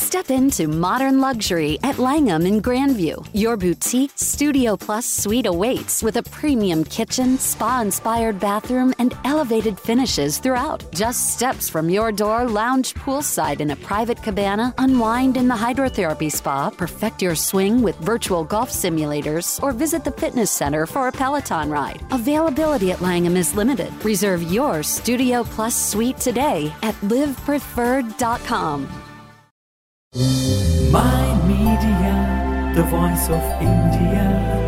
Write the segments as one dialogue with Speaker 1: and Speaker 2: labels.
Speaker 1: Step into modern luxury at Langham in Grandview. Your boutique Studio Plus suite awaits with a premium kitchen, spa inspired bathroom, and elevated finishes throughout. Just steps from your door, lounge poolside in a private cabana, unwind in the hydrotherapy spa, perfect your swing with virtual golf simulators, or visit the fitness center for a Peloton ride. Availability at Langham is limited. Reserve your Studio Plus suite today at livepreferred.com.
Speaker 2: My Media, the voice of India.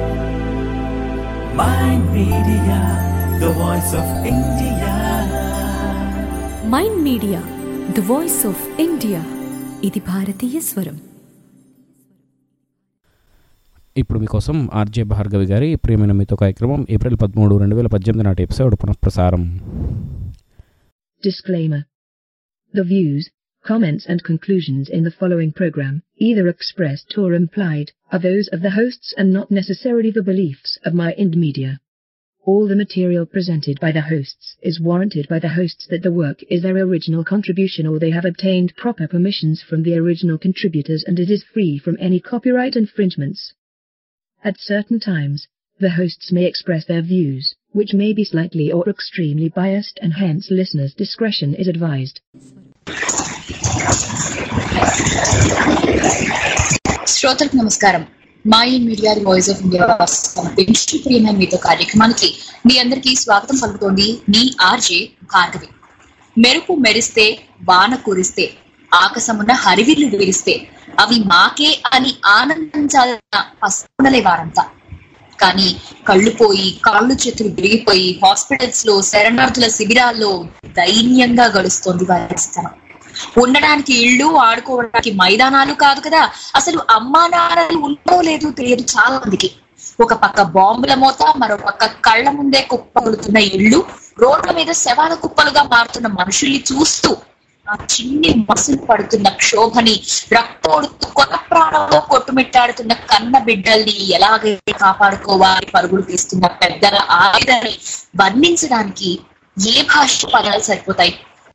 Speaker 2: My Media, the voice of India.
Speaker 3: Mind media the voice of India ఇది భారతీయ స్వరం
Speaker 4: ఇప్పుడు మీకోసం RJ Bhargavi గారి ప్రియమైన మీతో కార్యక్రమం April పదమూడు రెండు వేల పద్దెనిమిది నాటి ఎపిసోడ్ పునఃప్రసారం
Speaker 5: Disclaimer. The views, comments and conclusions in the following program, either expressed or implied, are those of the hosts and not necessarily the beliefs of my Ind Media. All the material presented by the hosts is warranted by the hosts that the work is their original contribution or they have obtained proper permissions from the original contributors and it is free from any copyright infringements. At certain times, the hosts may express their views, which may be slightly or extremely biased and hence listeners' discretion is advised.
Speaker 6: శ్రోతలకు నమస్కారం మా ఈ media the voice of India సమర్పించి ప్రియమైన మీతో కార్యక్రమానికి మీ అందరికీ స్వాగతం పలుకుతోంది మీ ఆర్జే భార్గవి మెరుపు మెరిస్తే వాన కురిస్తే ఆకాశమున్న హరివిల్లు విరిస్తే అవి మాకే అని ఆనందించాలన్న పసుపుడలే వారంతా కానీ కళ్ళు పోయి కాళ్ళు చేతులు విరిగిపోయి హాస్పిటల్స్ లో శరణార్థుల శిబిరాల్లో దైన్యంగా గడుస్తోంది వారి స్థలం ఉండడానికి ఇళ్ళు ఆడుకోవడానికి మైదానాలు కాదు కదా అసలు అమ్మా నాన్నలు ఉండో లేదు తెలియదు చాలా మందికి ఒక పక్క బాంబుల మోత మరో పక్క కళ్ళ ముందే కుప్పలుతున్న ఇళ్ళు రోడ్ల మీద శవాల కుప్పలుగా మారుతున్న మనుషుల్ని చూస్తూ ఆ చిన్ని మసులు పడుతున్న క్షోభని రక్తోడుతూ కొత్త ప్రాణంలో కొట్టుమిట్టాడుతున్న కన్న బిడ్డల్ని ఎలాగైతే కాపాడుకోవాలి పరుగులు తీస్తున్న పెద్దల ఆయుధాన్ని వర్ణించడానికి ఏ భాష పదాలు సరిపోతాయి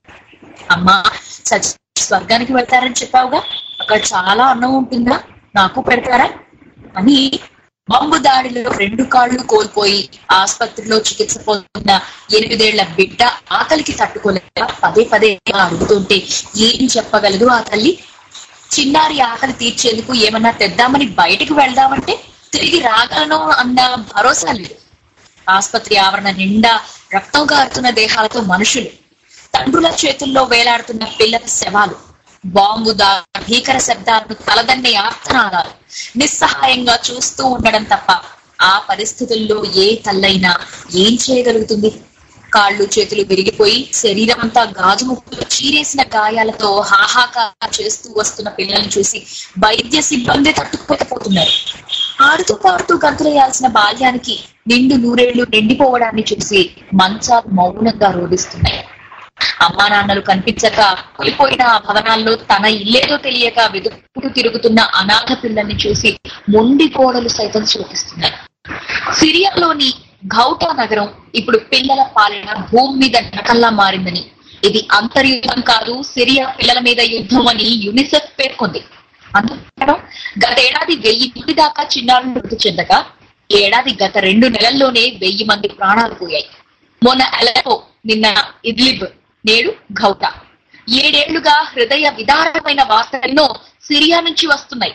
Speaker 6: అమ్మా సచ్ స్వర్గానికి వెళ్తారని చెప్పావుగా అక్కడ చాలా అన్నం ఉంటుందా నాకు పెడతారా అని బాంబు దాడిలో రెండు కాళ్ళు కోల్పోయి ఆసుపత్రిలో చికిత్స పొందుతున్న ఎనిమిదేళ్ల బిడ్డ ఆకలికి తట్టుకోలేక పదే పదే అడుగుతుంటే ఏం చెప్పగలదు ఆ తల్లి చిన్నారి ఆకలి తీర్చేందుకు ఏమన్నా తెద్దామని బయటకు వెళ్దామంటే తిరిగి రాగలను అన్న భరోసా లేదు ఆసుపత్రి ఆవరణ నిండా రక్తం కారుతున్న దేహాలతో మనుషులు తండ్రుల చేతుల్లో వేలాడుతున్న పిల్లల శవాలు బాంబు దా భీకర శబ్దాలను తలదన్నే ఆర్తనాదాలు నిస్సహాయంగా చూస్తూ ఉండడం తప్ప ఆ పరిస్థితుల్లో ఏ తల్లైనా ఏం చేయగలుగుతుంది కాళ్ళు చేతులు విరిగిపోయి శరీరం అంతా గాజు ముక్కలు చీరేసిన గాయాలతో హాహాకార చేస్తూ వస్తున్న పిల్లల్ని చూసి వైద్య సిబ్బంది తట్టుకోకపోతున్నారు ఆడుతూ పాడుతూ గంతులేయాల్సిన బాల్యానికి నిండు నూరేళ్లు నిండిపోవడాన్ని చూసి మంచాలు మౌనంగా రోధిస్తున్నాయి అమ్మా నాన్నలు కనిపించక కోల్పోయిన ఆ భవనాల్లో తన ఇల్లేదో తెలియక వెతుకుతూ తిరుగుతున్న అనాథ పిల్లల్ని చూసి మొండి గోడలు సైతం చూపిస్తున్నాయి సిరియాలోని ఘౌటా నగరం ఇప్పుడు పిల్లల పాలన భూమి మీద నకల్లా మారిందని ఇది అంతర్యుద్ధం కాదు సిరియా పిల్లల మీద యుద్ధం అని యునిసెఫ్ పేర్కొంది అందుకు గతేడాది వెయ్యి మంది దాకా చిన్నారులు మృతి చెందగా ఈ ఏడాది గత రెండు నెలల్లోనే వెయ్యి మంది ప్రాణాలు పోయాయి మొన్న అలెపో నిన్న ఇడ్లిబ్ నేడు ఘౌటా ఏడేళ్లుగా హృదయ విదారమైన వార్తలెన్నో సిరియా నుంచి వస్తున్నాయి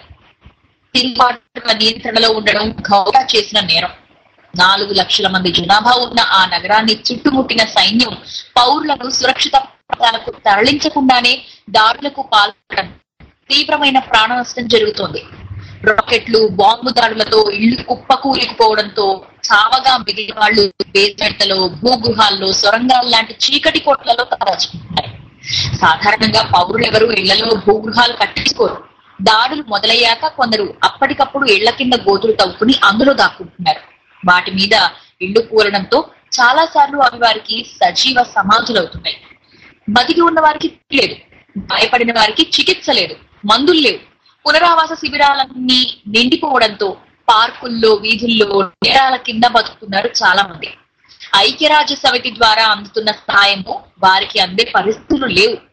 Speaker 6: తిరుగుబాటుల నియంత్రణలో ఉండడం ఘౌటా చేసిన నేరం నాలుగు లక్షల మంది జనాభా ఉన్న ఆ నగరాన్ని చుట్టుముట్టిన సైన్యం పౌరులను సురక్షిత ప్రాంతాలకు తరలించకుండానే దాడులకు పాల్పడడం తీవ్రమైన ప్రాణ నష్టం జరుగుతోంది రాకెట్లు బాంబు దాడులతో ఇళ్లు కుప్పకూలిపోవడంతో చావగా మిగిలిన వాళ్ళు బేస్మెంట్లలో భూగృహాల్లో సొరంగాల లాంటి చీకటి కోట్లలో తలచుకుంటున్నారు సాధారణంగా పౌరులెవరూ ఇళ్లలో భూగృహాలు కట్టించుకోరు దాడులు మొదలయ్యాక కొందరు అప్పటికప్పుడు ఇళ్ల కింద గోతులు తవ్వుకుని అందులో దాక్కుంటున్నారు వాటి మీద ఇళ్లు కూలడంతో చాలా సార్లు అవి వారికి సజీవ సమాధులవుతున్నాయి బతికి ఉన్న వారికి లేదు భయపడిన వారికి చికిత్స లేదు మందులు లేవు పునరావాస శిబిరాలన్నీ నిండిపోవడంతో పార్కుల్లో వీధుల్లో నేరాల కింద బతుకుతున్నారు చాలా మంది ఐక్యరాజ్య సమితి ద్వారా అందుతున్న సాయము వారికి అందే పరిస్థితులు లేవు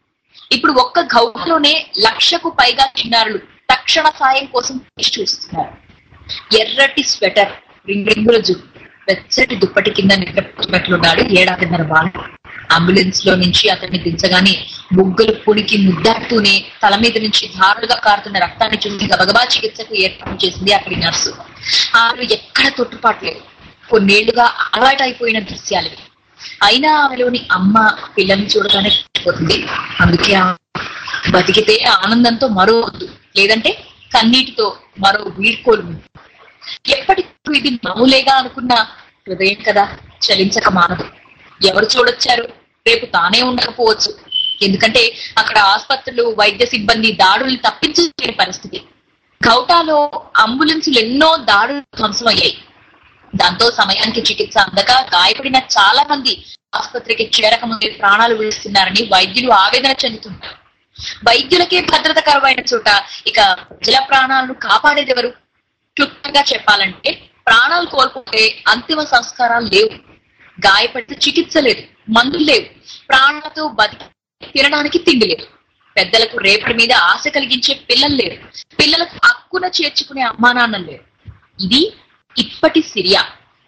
Speaker 6: ఇప్పుడు ఒక్క గౌటలోనే లక్షకు పైగా చిన్నారులు తక్షణ సాయం కోసం వేచి చూస్తున్నారు ఎర్రటి స్వెటర్ రింగ్ రింగుల జుట్టు వెచ్చటి దుప్పటి కింద నిద్రపోతున్నట్లున్నాడు ఏడాదిన్నర బాలుడు అంబులెన్స్ లో నుంచి అతన్ని దించగానే ముగ్గులు పునికి ముద్దాడుతూనే తల మీద నుంచి ధారులుగా కారుతున్న రక్తాన్ని చూసి గబగబా చికిత్సకు ఏర్పాటు చేసింది అక్కడి నర్సు ఆమె ఎక్కడ తొట్టుపాటు లేదు కొన్నేళ్లుగా అలవాటైపోయిన దృశ్యాలు ఇవి. అయినా ఆమెలోని అమ్మ పిల్లల్ని చూడగానే పోతుంది అందుకే ఆ బతికితే ఆనందంతో మరో వద్దు లేదంటే కన్నీటితో మరో వీడ్కోలు ఉంది. ఎప్పటికీ ఇది మామూలేగా అనుకున్న హృదయం కదా చలించక మానదు ఎవరు చూడొచ్చారు రేపు తానే ఉండకపోవచ్చు ఎందుకంటే అక్కడ ఆసుపత్రులు వైద్య సిబ్బంది దాడులు తప్పించలేని పరిస్థితి గౌటాలో అంబులెన్సులు ఎన్నో దాడులు ధ్వంసమయ్యాయి దాంతో సమయానికి చికిత్స అందక గాయపడిన చాలా మంది ఆసుపత్రికి చేరక ముందే ప్రాణాలు విడుస్తున్నారని వైద్యులు ఆవేదన చెందుతున్నారు వైద్యులకే భద్రత కరువైన చోట ఇక ప్రజల ప్రాణాలను కాపాడేది ఎవరు క్లుప్తంగా చెప్పాలంటే ప్రాణాలు కోల్పోతే అంతిమ సంస్కారాలు లేవు గాయపడితే చికిత్స లేదు మందులు లేవు ప్రాణాలతో బతికి తినడానికి తిండి లేదు పెద్దలకు రేపటి మీద ఆశ కలిగించే పిల్లలు లేరు పిల్లలకు హక్కున చేర్చుకునే అమ్మా నాన్నలు లేరు ఇది ఇప్పటి సిరియా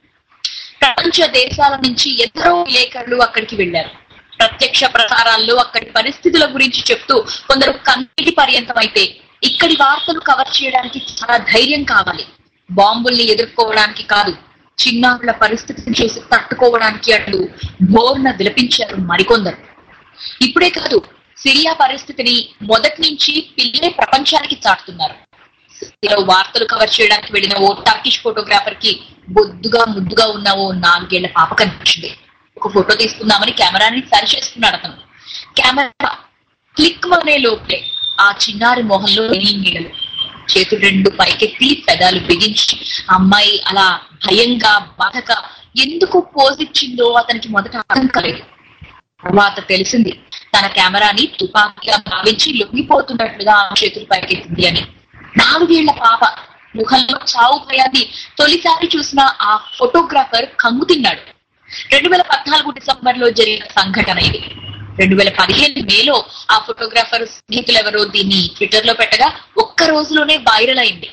Speaker 6: ప్రపంచ దేశాల నుంచి ఎందరో విలేకరులు అక్కడికి వెళ్లారు ప్రత్యక్ష ప్రసారాల్లో అక్కడి పరిస్థితుల గురించి చెప్తూ కొందరు కన్నీటి పర్యంతం అయితే ఇక్కడి వార్తలు కవర్ చేయడానికి చాలా ధైర్యం కావాలి బాంబుల్ని ఎదుర్కోవడానికి కాదు చిన్నారుల పరిస్థితిని చూసి తట్టుకోవడానికి అట్లు బోర్న విలపించారు మరికొందరు ఇప్పుడే కాదు సిరియా పరిస్థితిని మొదటి నుంచి పిల్లలే ప్రపంచానికి చాటుతున్నారు ఇలా వార్తలు కవర్ చేయడానికి వెళ్ళిన ఓ టర్కిష్ ఫోటోగ్రాఫర్ కి బొద్దుగా ముద్దుగా ఉన్న ఓ నాలుగేళ్ల పాప కనిపించింది ఒక ఫోటో తీసుకుందామని కెమెరాని సరి చేసుకున్నాడు అతను కెమెరా క్లిక్ అనే లోపే ఆ చిన్నారి మొహంలో నీలి నీడలు చేతులు రెండు పైకెత్తి పెదాలు బిగించి అమ్మాయి అలా భయంగా బాధగా ఎందుకు పోజ్ ఇచ్చిందో అతనికి మొదట అర్థం కాలేదు తర్వాత తెలిసింది తన కెమెరాని తుపాకీగా భావించి లొంగిపోతున్నట్లుగా ఆ చేతులు పైకెత్తింది అని నాలుగేళ్ల పాప ముఖంలో చావు భయాన్ని తొలిసారి చూసిన ఆ ఫోటోగ్రాఫర్ కంగు తిన్నాడు రెండు వేల పద్నాలుగు డిసెంబర్ లో జరిగిన సంఘటన ఇది రెండు వేల పదిహేను మేలో ఆ ఫోటోగ్రాఫర్ స్నేహితులెవరో దీన్ని ట్విట్టర్ లో పెట్టగా ఒక్క రోజులోనే వైరల్ అయింది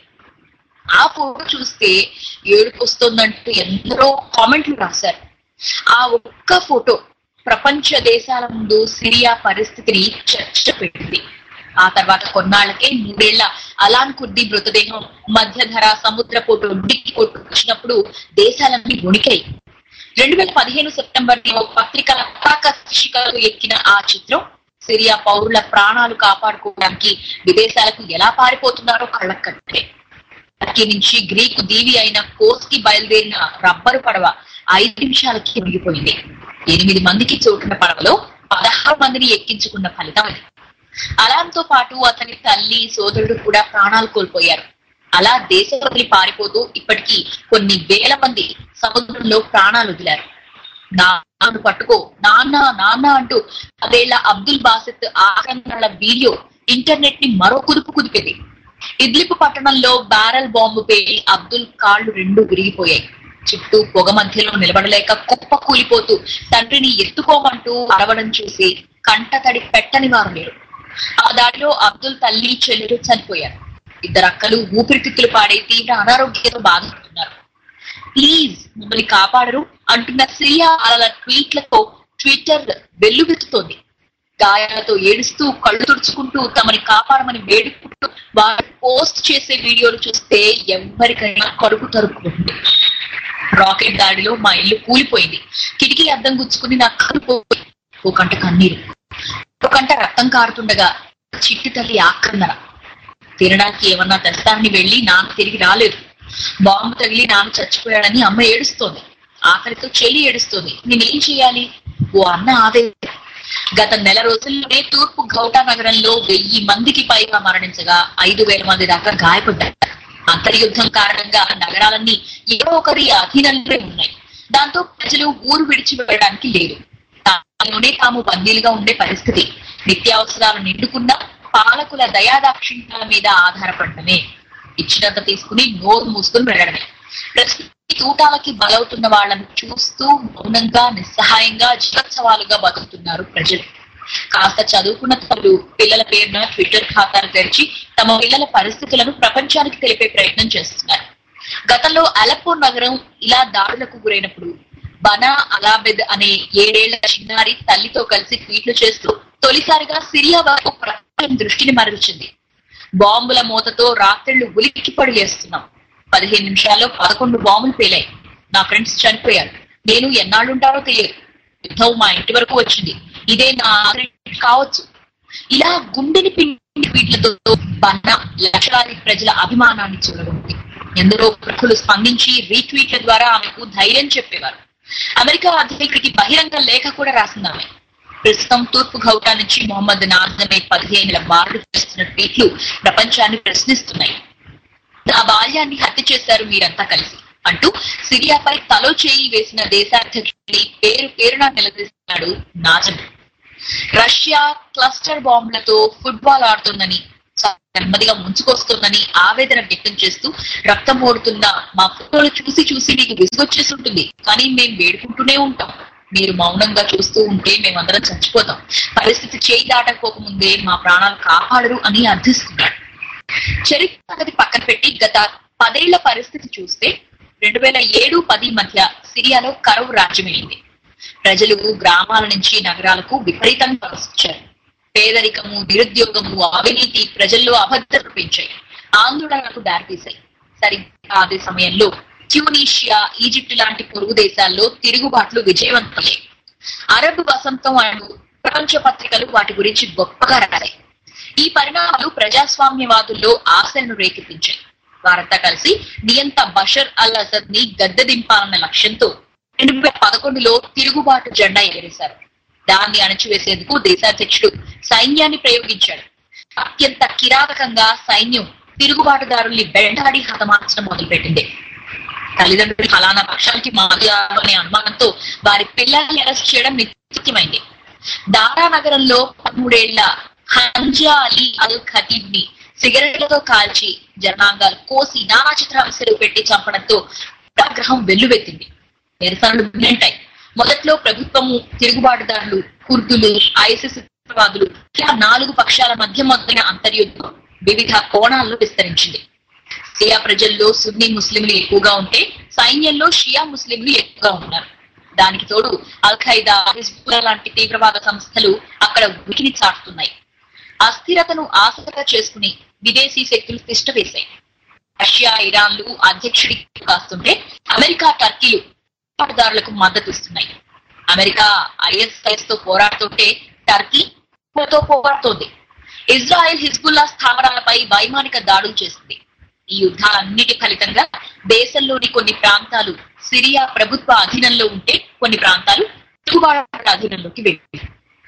Speaker 6: ఆ ఫోటో చూస్తే ఏడుపు వస్తుందంటూ ఎందరో కామెంట్లు రాశారు ఆ ఒక్క ఫోటో ప్రపంచ దేశాల ముందు సిరియా పరిస్థితిని చర్చ పెట్టింది ఆ తర్వాత కొన్నాళ్లకే మూడేళ్ల అలాన్ కుర్దీ మృతదేహం మధ్యధర సముద్రపోటు ఒడ్డుకి కొట్టుకొచ్చినప్పుడు దేశాలన్నీ వణికాయి రెండు వేల పదిహేను సెప్టెంబర్ లో పత్రికల పతాక శిఖరాలు ఎక్కిన ఆ చిత్రం సిరియా పౌరుల ప్రాణాలు కాపాడుకోవడానికి విదేశాలకు ఎలా పారిపోతున్నారో కళ్ళకు కట్టే టర్కీ నుంచి గ్రీకు దీవి అయిన కోస్ కి బయలుదేరిన రబ్బరు పడవ ఐదు నిమిషాలకి మునిగిపోయింది ఎనిమిది మందికి చోటున్న పడవలో పదహారు మందిని ఎక్కించుకున్న ఫలితం అది అలాంతో పాటు అతని తల్లి సోదరుడు కూడా ప్రాణాలు కోల్పోయారు అలా దేశం వదిలి పారిపోతూ ఇప్పటికీ కొన్ని వేల మంది సముద్రంలో ప్రాణాలు వదిలారు నాన్నను పట్టుకో నాన్న నాన్న అంటూ అదేళ్ల అబ్దుల్ బాసిత్ ఆక్రమణల వీడియో ఇంటర్నెట్ ని మరో కుదుపు కుదిపింది ఇద్లిపు పట్టణంలో బ్యారల్ బాంబు పేలి అబ్దుల్ కాళ్ళు రెండు విరిగిపోయాయి చుట్టూ పొగ మధ్యలో నిలబడలేక కుప్ప కూలిపోతూ తండ్రిని ఎత్తుకోమంటూ అరవడం చూసి కంట తడి పెట్టని వారు లేరు ఆ దాడిలో అబ్దుల్ తల్లి చెల్లెలు చనిపోయారు ఇద్దరు అక్కలు ఊపిరితిత్తులు పాడే తీవ్ర అనారోగ్యంతో బాధపడుతున్నారు ప్లీజ్ మమ్మల్ని కాపాడరు అంటున్న సిరియా అలల ట్వీట్లతో ట్విట్టర్ వెల్లువెత్తుతోంది గాయాలతో ఏడుస్తూ కళ్ళు తుడుచుకుంటూ తమని కాపాడమని వేడుకుంటూ వారు పోస్ట్ చేసే వీడియోలు చూస్తే ఎవరికైనా కడుపు తరుపుకుంటుంది రాకెట్ దాడిలో మా ఇల్లు కూలిపోయింది కిటికీ అద్దం గుచ్చుకుని నా కళ్ళు పోయి ఓ కంట కన్నీరు ఒక కంట రక్తం కారుతుండగా చిట్టి తల్లి ఆక్రందన తినడానికి ఏమన్నా తెస్తానని వెళ్ళి నాన్న తిరిగి రాలేదు బాంబు తగిలి నాన్న చచ్చిపోయాడని అమ్మ ఏడుస్తోంది ఆఖరితో చెల్లి ఏడుస్తోంది నేనేం చేయాలి ఓ అన్న ఆవేదన గత నెల రోజుల్లోనే తూర్పు గౌటా నగరంలో వెయ్యి మందికి పైగా మరణించగా ఐదు వేల మంది దాకా గాయపడ్డారు అంతర్యుద్ధం కారణంగా నగరాలన్నీ ఏదో ఒకరి అధీనంలోనే ఉన్నాయి దాంతో ప్రజలు ఊరు విడిచి వెళ్ళడానికి లేదు తామునే తాము బందీలుగా ఉండే పరిస్థితి నిత్యావసరాలు నిండుకున్న పాలకుల దయాదాక్షిణ్యాల మీద ఆధారపడటమే ఇచ్చినంత తీసుకుని నోరు మూసుకుని వెళ్ళడమే ప్రతి తూటాలకి బలవుతున్న వాళ్ళని చూస్తూ మౌనంగా నిస్సహాయంగా జీవోత్సవాలుగా బతుకుతున్నారు ప్రజలు కాస్త చదువుకున్న తల్లులు పిల్లల పేరున ట్విట్టర్ ఖాతాలు తెరిచి తమ పిల్లల పరిస్థితులను ప్రపంచానికి తెలిపే ప్రయత్నం చేస్తున్నారు గతంలో అలప్పో నగరం ఇలా దాడులకు గురైనప్పుడు బనా అలాబెద్ అనే ఏడేళ్ల చిన్నారి తల్లితో కలిసి ట్వీట్లు చేస్తూ తొలిసారిగా సిరియా వైపు ప్రపంచం దృష్టిని మరల్చింది బాంబుల మూతతో రాత్రిళ్లు ఉలిక్కి పడిలేస్తున్నాం పదిహేను నిమిషాల్లో పదకొండు బాంబులు పేలాయి నా ఫ్రెండ్స్ చనిపోయారు నేను ఎన్నాళ్ళుంటారో తెలియదు యుద్ధం మా ఇంటి వరకు వచ్చింది ఇదే నా ఆఖరి కావచ్చు ఇలా గుండెని పిండి ట్వీట్లతో బన్న లక్షలాది ప్రజల అభిమానాన్ని చూడగలిగింది ఎందరో ప్రముఖులు స్పందించి రీట్వీట్ల ద్వారా ఆమెకు ధైర్యం చెప్పేవారు అమెరికా అధ్యక్షుడికి బహిరంగ లేఖ కూడా రాసింది ఆమె ప్రస్తుతం తూర్పు ఘౌటా నుంచి మొహమ్మద్ నాజ్ అనే పదిహేనుల బారుడు చేస్తున్న ట్వీట్లు ప్రపంచాన్ని ప్రశ్నిస్తున్నాయి నా బాల్యాన్ని హత్య చేశారు మీరంతా కలిసి అంటూ సిరియాపై తలో చేయి వేసిన దేశాధ్యక్షుడిని పేరు పేరున నిలదీస్తున్నాడు నాజన్ రష్యా క్లస్టర్ బాంబులతో ఫుట్బాల్ ఆడుతుందని నెమ్మదిగా ముంచుకొస్తుందని ఆవేదన వ్యక్తం చేస్తూ రక్తం ఓడుతున్న మా ఫోటోలు చూసి చూసి మీకు విసుగొచ్చేసి ఉంటుంది కానీ మేము వేడుకుంటూనే ఉంటాం మీరు మౌనంగా చూస్తూ ఉంటే మేమందరం చచ్చిపోతాం పరిస్థితి చేయి దాటకపోకముందే మా ప్రాణాలు కాపాడరు అని అర్థిస్తున్నాడు చరిత్ర సంగతి పక్కన పెట్టి గత పదేళ్ల పరిస్థితి చూస్తే రెండు వేల ఏడు పది మధ్య సిరియాలో కరువు రాజ్యమైంది ప్రజలు గ్రామాల నుంచి నగరాలకు విపరీతంగా వలసొచ్చారు పేదరికము నిరుద్యోగము అవినీతి ప్రజల్లో అభద్రత పెంచాయి ఆందోళనలకు దారితీశాయి సరిగ్గా అదే సమయంలో ట్యూనీషియా ఈజిప్ట్ లాంటి పొరుగు దేశాల్లో తిరుగుబాట్లు విజయవంతమయ్యాయి అరబ్ వసంతం అంటూ ప్రపంచ పత్రికలు వాటి గురించి గొప్పగా రాశాయి ఈ పరిణామాలు ప్రజాస్వామ్యవాదుల్లో ఆశలను రేకెత్తించాయి వారంతా కలిసి నియంత బషర్ అల్ అసద్ ని గద్దె దింపాలన్న లక్ష్యంతో రెండు వేల పదకొండులో తిరుగుబాటు జెండా ఎగరేశారు దాన్ని అణచివేసేందుకు దేశాధ్యక్షుడు సైన్యాన్ని ప్రయోగించాడు అత్యంత కిరాతకంగా సైన్యం తిరుగుబాటుదారుల్ని వెంటాడి హతమార్చడం మొదలుపెట్టింది తల్లిదండ్రులు ఫలానా పక్షానికి మాదిరారు అనే అనుమానంతో వారి పిల్లల్ని అరెస్ట్ చేయడం నిత్యమైంది దారా నగరంలో పదమూడేళ్ల హంజా అలీ అల్ ఖతీబ్ ని సిగరెట్లతో కాల్చి జనాంగాలు కోసి నానా చిత్రాంశాలు పెట్టి చంపడంతో గ్రహం వెల్లువెత్తింది నిరసనలు వింటాయి మొదట్లో ప్రభుత్వము తిరుగుబాటుదారులు కుర్దులు ఐసిస్ వాదులు ఇలా నాలుగు పక్షాల మధ్య మొదలైన అంతర్యుద్ధం వివిధ కోణాల్లో విస్తరించింది సియా ప్రజల్లో సున్నీ ముస్లింలు ఎక్కువగా ఉంటే సైన్యంలో షియా ముస్లింలు ఎక్కువగా ఉన్నారు దానికి తోడు అల్ ఖైదా హిజ్బుల్లా లాంటి తీవ్రవాద సంస్థలు అక్కడ ఉనికిని చాటుతున్నాయి అస్థిరతను ఆసరగా చేసుకుని విదేశీ శక్తులు తిష్టవేశాయి రష్యా ఇరాన్లు అధ్యక్షుడికి కాస్తుంటే అమెరికా టర్కీలు పోరాటదారులకు మద్దతు ఇస్తున్నాయి అమెరికా ఐఎస్ఐఎస్ తో పోరాడుతుంటే టర్కీ తో పోరాడుతోంది ఇజ్రాయెల్ హిజ్బుల్లా స్థావరాలపై వైమానిక దాడులు చేసింది ఈ యుద్ధాలన్నిటి ఫలితంగా దేశంలోని కొన్ని ప్రాంతాలు సిరియా ప్రభుత్వ అధీనంలో ఉంటే కొన్ని ప్రాంతాలు తిరుగుబాటు అధీనంలోకి వెళ్ళాయి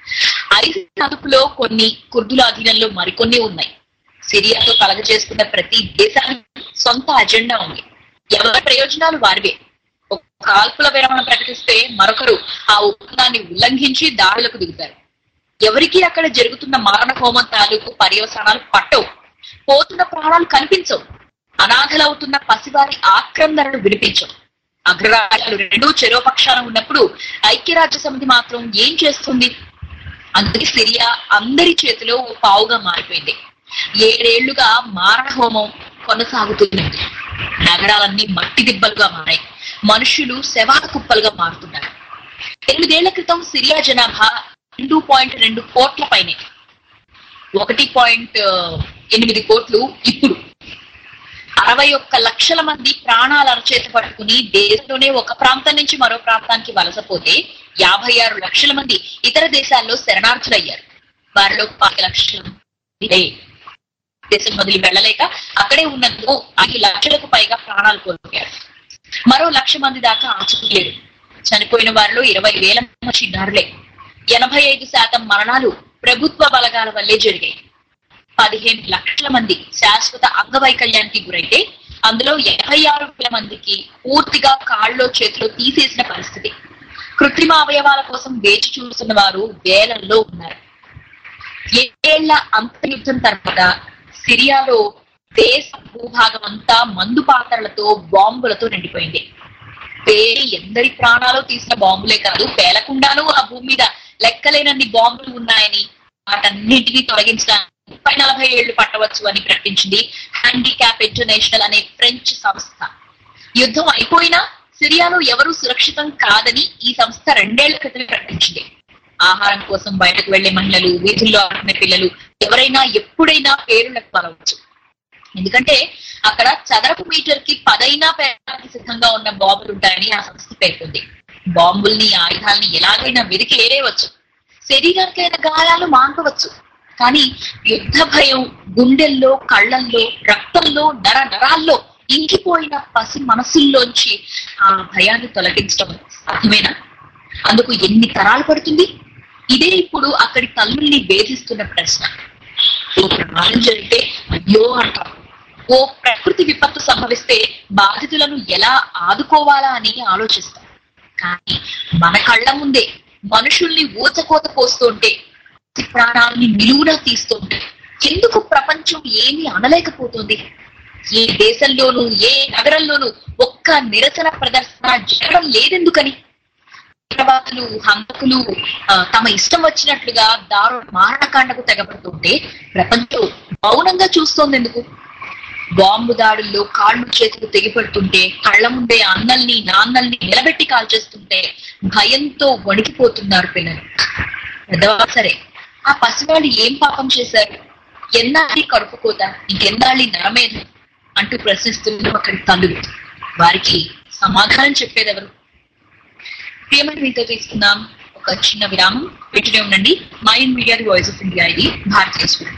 Speaker 6: ఐసిస్ అదుపులో కొన్ని కుర్దుల అధీనంలో మరికొన్ని ఉన్నాయి సిరియాతో కలగ చేసుకున్న ప్రతి దేశానికి సొంత అజెండా ఉంది ఎవరి ప్రయోజనాలు వారివే ఒక కాల్పుల విరమణ ప్రకటిస్తే మరొకరు ఆ ఒప్పందాన్ని ఉల్లంఘించి దాడులకు దిగుతారు ఎవరికి అక్కడ జరుగుతున్న మరణ హోమం తాలూకు పర్యవసానాలు పట్టవు పోతున్న ప్రాణాలు కనిపించవు అనాథలవుతున్న పసివారి ఆక్రందనలు వినిపించవు అగ్రరాజ్యాలు రెండూ చెరో పక్షాన ఉన్నప్పుడు ఐక్యరాజ్య సమితి మాత్రం ఏం చేస్తుంది అందుకే సిరియా అందరి చేతిలో ఓ పావుగా మారిపోయింది ఏడేళ్లుగా మారణ హోమం కొనసాగుతున్నది నగరాలన్నీ మట్టి దిబ్బలుగా మారాయి మనుషులు శవాల కుప్పలుగా మారుతున్నారు ఎనిమిదేళ్ల క్రితం సిరియా జనాభా రెండు పాయింట్ రెండు కోట్ల పైనే ఒకటి పాయింట్ ఎనిమిది కోట్లు ఇప్పుడు అరవై ఒక్క లక్షల మంది ప్రాణాల అరచేత పట్టుకుని దేశంలోనే ఒక ప్రాంతం నుంచి మరో ప్రాంతానికి వలసపోతే యాభై ఆరు లక్షల మంది ఇతర దేశాల్లో శరణార్థులయ్యారు వారిలో పది లక్షల మంది దేశం వదిలి వెళ్ళలేక అక్కడే ఉన్నందుకు ఐదు లక్షలకు పైగా ప్రాణాలు కోల్పోయారు మరో లక్ష మంది దాకా ఆచూలేరు చనిపోయిన వారిలో ఇరవై వేల మంది చిన్నారులే ఎనభై ఐదు శాతం మరణాలు ప్రభుత్వ బలగాల వల్లే జరిగాయి పదిహేను లక్షల మంది శాశ్వత అంగవైకల్యానికి గురైతే అందులో ఎనభై ఆరు వేల మందికి పూర్తిగా కాళ్ళలో చేతిలో తీసేసిన పరిస్థితి కృత్రిమ అవయవాల కోసం వేచి చూస్తున్న వారు వేలల్లో ఉన్నారు ఏళ్ల అంతర్యుద్ధం తర్వాత సిరియాలో దేశ భూభాగం అంతా మందు పాత్రలతో బాంబులతో నిండిపోయింది పేరు ఎందరి ప్రాణాలు తీసిన బాంబులే కాదు పేలకుండాను ఆ భూమి మీద లెక్కలేనన్ని బాంబులు ఉన్నాయని వాటన్నింటినీ తొలగించడానికి ముప్పై నలభై ఏళ్లు పట్టవచ్చు అని ప్రకటించింది హ్యాండిక్యాప్ ఇంటర్నేషనల్ అనే ఫ్రెంచ్ సంస్థ యుద్ధం అయిపోయినా సిరియాలో ఎవరూ సురక్షితం కాదని ఈ సంస్థ రెండేళ్ల క్రితమే ప్రకటించింది ఆహారం కోసం బయటకు వెళ్లే మహిళలు వీధుల్లో ఆడుకునే పిల్లలు ఎవరైనా ఎప్పుడైనా పేరులకు పలవచ్చు ఎందుకంటే అక్కడ చదరపు మీటర్ కి పదైనా పేరానికి సిద్ధంగా ఉన్న బాంబులు ఉంటాయని ఆ సంస్థ పేర్కొంది బాంబుల్ని ఆయుధాలని ఎలాగైనా వెతికి ఏరేవచ్చు శరీరానికైన గాయాలు మాంకవచ్చు కానీ యుద్ధ భయం గుండెల్లో కళ్ళల్లో రక్తంలో నర నరాల్లో ఇంకిపోయిన పసి మనసుల్లోంచి ఆ భయాన్ని తొలగించడం సాధ్యమేనా అందుకు ఎన్ని తరాలు పడుతుంది ఇదే ఇప్పుడు అక్కడి తల్లుల్ని వేధిస్తున్న ప్రశ్న ఓ ప్రమాదం జరిగితే అయ్యో అంటాం ఓ ప్రకృతి విపత్తు సంభవిస్తే బాధితులను ఎలా ఆదుకోవాలా అని ఆలోచిస్తాం కానీ మన కళ్ళ ముందే మనుషుల్ని ఊచకోత పోస్తుంటే ప్రాణాలని నిలువునా తీస్తుంటే ఎందుకు ప్రపంచం ఏమీ అనలేకపోతుంది ఏ దేశంలోనూ ఏ నగరంలోనూ ఒక్క నిరసన ప్రదర్శన జరగడం లేదెందుకని తీవ్రవాదులు హంతకులు ఆ, తమ ఇష్టం వచ్చినట్లుగా దారు మారణకాండకు తెగబడుతుంటే ప్రపంచం మౌనంగా చూస్తోంది ఎందుకు బాంబు దాడుల్లో కాళ్ళు చేతులు తెగిపడుతుంటే కళ్ళ ముందే అన్నల్ని నాన్నల్ని నిలబెట్టి కాల్చేస్తుంటే భయంతో వణికిపోతున్నారు పిల్లలు పెద్దవాళ్ళు సరే ఆ పసివాళ్ళు ఏం పాపం చేశారు ఎన్నాళ్ళి కడుపు కోత ఇంకెన్నాళ్ళి నరమేధ అంటూ ప్రశ్నిస్తున్నారు అక్కడి తల్లులు వారికి సమాధానం చెప్పేదెవరు ప్రియమైన మీతో తీసుకుందాం ఒక చిన్న విరామం పెట్టినే ఉండండి mind media the voice of India ఇది భారతీయ స్వరం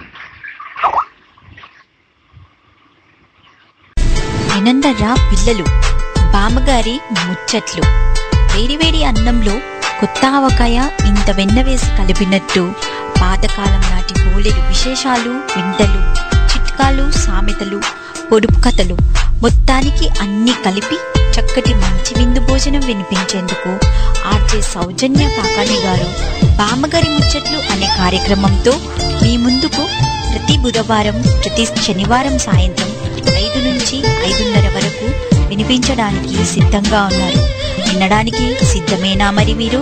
Speaker 7: వినందర్రా పిల్లలు బామ్మగారి ముచ్చట్లు వేడివేడి అన్నంలో కొత్త ఆవకాయ ఇంత వెన్న వేసి కలిపినట్టు పాతకాలం నాటి బోలెడు విశేషాలు వింతలు చిట్కాలు సామెతలు పొడుపు కథలు మొత్తానికి అన్ని కలిపి చక్కటి మంచి విందు భోజనం వినిపించేందుకు ఆర్జే సౌజన్య కాకాని గారు బామ్మగారి ముచ్చట్లు అనే కార్యక్రమంతో మీ ముందుకు ప్రతి బుధవారం ప్రతి శనివారం సాయంత్రం ఐదు నుంచి ఐదున్నర వరకు వినిపించడానికి సిద్ధంగా ఉన్నారు వినడానికి సిద్ధమేనా మరి మీరు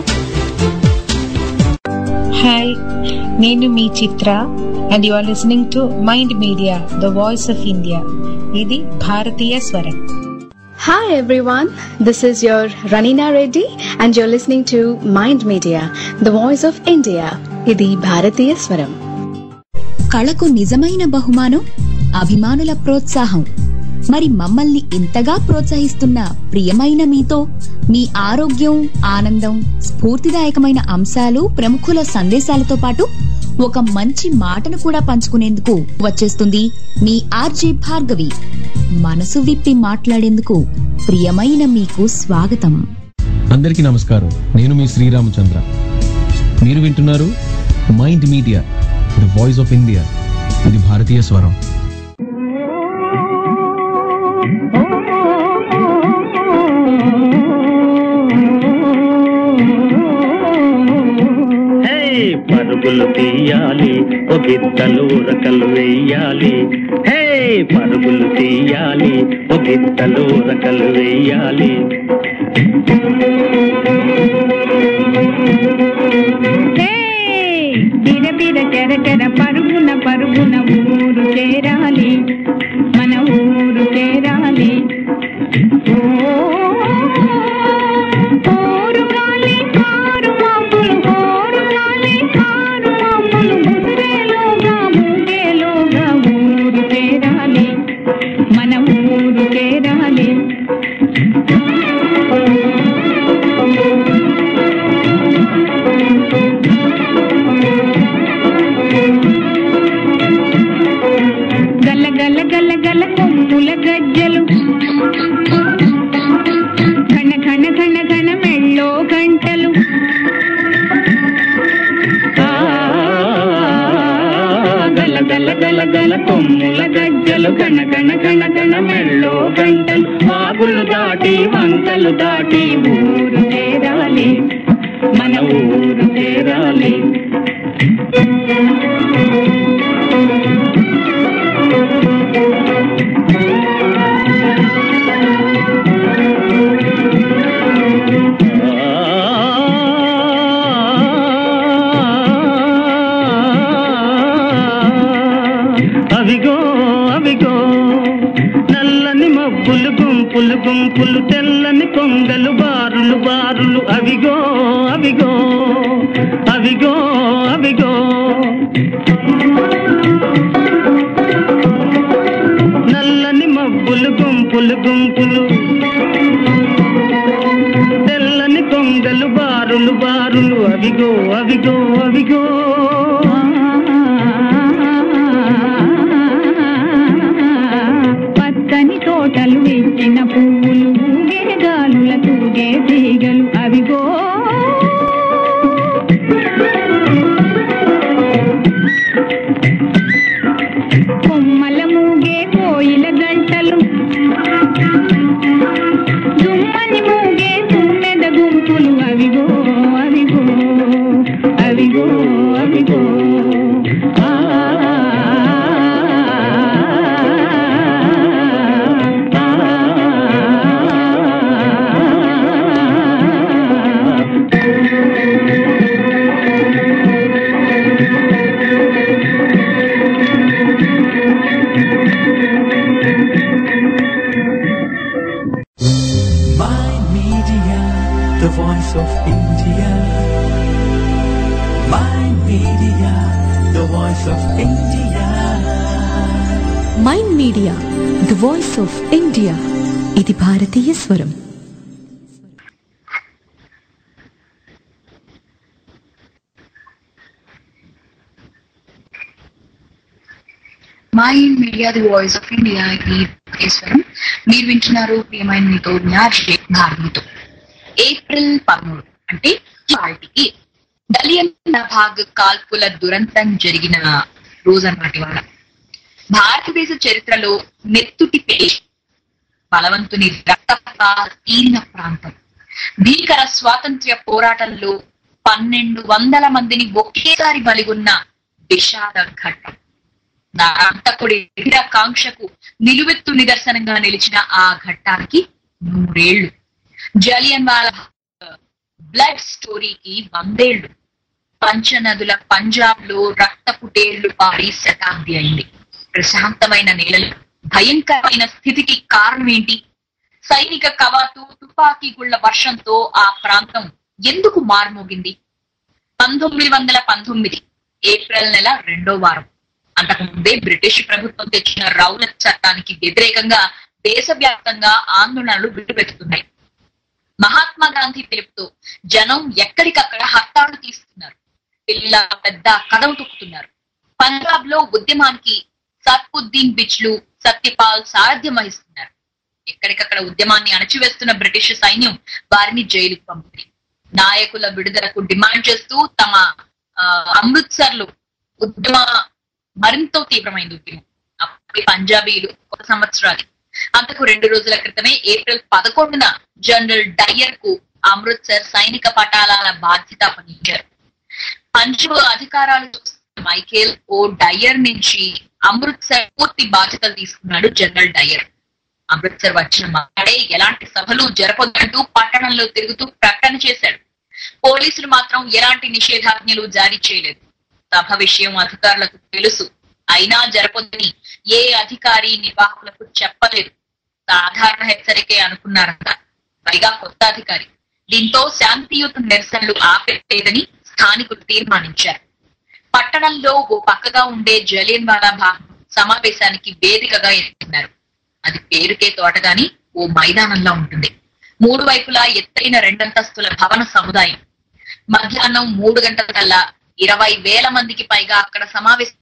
Speaker 8: హాయ్ నేను మీ Chitra and you are listening to mind media the voice of India ఇది భారతీయ స్వరం
Speaker 9: Hi everyone, this is your Ranina Reddy and you're listening to Mind Media, the voice of India. ఇది భారతీయ స్వరం
Speaker 10: కళకు నిజమైన బహుమానం అభిమానుల ప్రోత్సాహం మరి మమ్మల్ని ఇంతగా ప్రోత్సహిస్తున్న ప్రియమైన మీతో మీ ఆరోగ్యం ఆనందం స్ఫూర్తిదాయకమైన అంశాలు ప్రముఖుల సందేశాలతో పాటు ఒక మంచి మాటను కూడా పంచుకునేందుకు వచ్చేస్తుంది మీ ఆర్జే భార్గవి మనసు విప్పి మాట్లాడేందుకు ప్రియమైన మీకు స్వాగతం
Speaker 11: అందరికీ నమస్కారం నేను మీ శ్రీరామచంద్ర మీరు వింటున్నారు mind media the voice of India ఇది భారతీయ స్వరం
Speaker 2: హే పరుగులు తీయాలి ఒక ఇద్దలు రకలు వెయ్యాలి హే పరుగులు తీయాలి ఒక ఇద్దలు రకలు వెయ్యాలి
Speaker 12: బిర బిర చెర చెర పరుగున పరుగున ఊరు చేరాలి మన ఊరు చేరాలి ఓ, ఓరు గాలి కారు మాపులు, ఓరు గాలి కారు మాపులు, ముసిరేలోగా ఊగేలోగా ఊరు చేరాలి మన ఊరు చేరాలి గల గల గల గల కొమ్ముల గజ్జలు ఘన ఘన ఘన ఘన మెళ్ళో గంటలు
Speaker 2: ఆ, గల గల గల గల కొమ్ముల గజ్జలు గణ గణ గణ గణ మెళ్ళో గంటలు వాగులు దాటి వంకలు దాటి ఊరు చేరాలి మన ఊరు చేరాలి గుంపులు గుంపులు తెల్లని కొంగలు బారులు బారులు అవిగో అవిగో అవిగో అవిగో నల్లని మబ్బులు గుంపులు గుంపులు తెల్లని కొంగలు బారులు బారులు అవిగో అవిగో అవిగో
Speaker 12: పచ్చని తోటలు ఎక్కిన పువ్వులు ఊగే గాలుల తూగే తీగలు అవిగో కొమ్మల మూగే కోయిల గంటలు దుమ్మని మూగే తుమ్మెద గుంపులు అవిగో అవిగో అవిగో అవిగో ఆ
Speaker 13: Mind Media, the voice of India. Mind Media, the voice of India.
Speaker 3: Mind media the voice of India ఇది భారతీయ స్వరం
Speaker 6: my media the voice of India ఈ ఈశ్వరం మీరు వింటున్నారు ప్రియమైన మీతో న్యాషే భారతితో ఏప్రిల్ పదమూడు అంటే ఇవాళకి దలియన్ భాగ్ కాల్పుల దురంతం జరిగిన రోజు అన్నమాట ఇవాళ భారతదేశ చరిత్రలో నెత్తుటి పేష్ బలవంతుని రక్తపాతీన ప్రాంతం భీకర స్వాతంత్ర్య పోరాటంలో పన్నెండు వందల మందిని ఒకేసారి బలిగొన్న విషాద ఘట్టం నా అంతకుడి కాంక్షకు నిలువెత్తు నిదర్శనంగా నిలిచిన ఆ ఘట్టానికి నూరేళ్లు జలియన్ వాలా బ్లడ్ స్టోరీకి వందేళ్లు పంచనదుల పంజాబ్ లో రక్తపుటేళ్లు పారి శతాబ్ది అయింది ప్రశాంతమైన నేలలు భయంకరమైన స్థితికి కారణం ఏంటి సైనిక కవాతు తుపాకీ గుళ్ల వర్షంతో ఆ ప్రాంతం ఎందుకు మారుమోగింది పంతొమ్మిది వందల పంతొమ్మిది ఏప్రిల్ నెల రెండో వారం అంతకు ముందే బ్రిటిష్ ప్రభుత్వం తెచ్చిన రౌలత్ చట్టానికి వ్యతిరేకంగా దేశవ్యాప్తంగా ఆందోళనలు విడుపెడుతున్నాయి మహాత్మా గాంధీ పిలుపుతో జనం ఎక్కడికక్కడ హత్తాలు తీస్తున్నారు పిల్ల పెద్ద కథం తొక్కుతున్నారు పంజాబ్ లో ఉద్యమానికి సత్పుద్దీన్ బిచ్లు సత్యపాల్ సారథ్యం వహిస్తున్నారు ఎక్కడికక్కడ ఉద్యమాన్ని అణచివేస్తున్న బ్రిటిష్ సైన్యం వారిని జైలుకు పంపింది నాయకుల విడుదలకు డిమాండ్ చేస్తూ తమ ఆ, అమృత్సర్ లో ఉద్యమ మరింత తీవ్రమైంది ఉద్యమం అప్పటి పంజాబీలు ఒక సంవత్సరాలు అంతకు రెండు రోజుల క్రితమే ఏప్రిల్ పదకొండున జనరల్ డయ్యర్ కు అమృత్సర్ సైనిక పటాలాల బాధ్యత అప్పగించారు పంజాబ్ అధికారాలు చూస్తున్న మైకేల్ ఓ డయ్యర్ నుంచి అమృత్సర్ పూర్తి బాధ్యతలు తీసుకున్నాడు జనరల్ డయ్యర్ అమృత్సర్ వచ్చిన మాడే ఎలాంటి సభలు జరపొద్దంటూ పట్టణంలో తిరుగుతూ ప్రకటన చేశాడు పోలీసులు మాత్రం ఎలాంటి నిషేధాజ్ఞలు జారీ చేయలేదు సభ విషయం అధికారులకు తెలుసు అయినా జరపొద్దని ఏ అధికారి నిర్వాహకులకు చెప్పలేదు సాధారణ హెచ్చరికే అనుకున్నారంట పైగా కొత్త అధికారి దీంతో శాంతియుత నిరసనలు ఆపేలేదని స్థానికులు తీర్మానించారు పట్టణంలో ఓ పక్కగా ఉండే జలియన్ బాగ్ సమావేశానికి వేదికగా ఎన్నుకున్నారు అది పేరుకే తోటగాని ఓ మైదానంలో ఉంటుంది మూడు వైపులా ఎత్తైన రెండంతస్తుల భవన సముదాయం మధ్యాహ్నం మూడు గంటల కల్లా ఇరవై వేల మందికి పైగా అక్కడ సమావేశ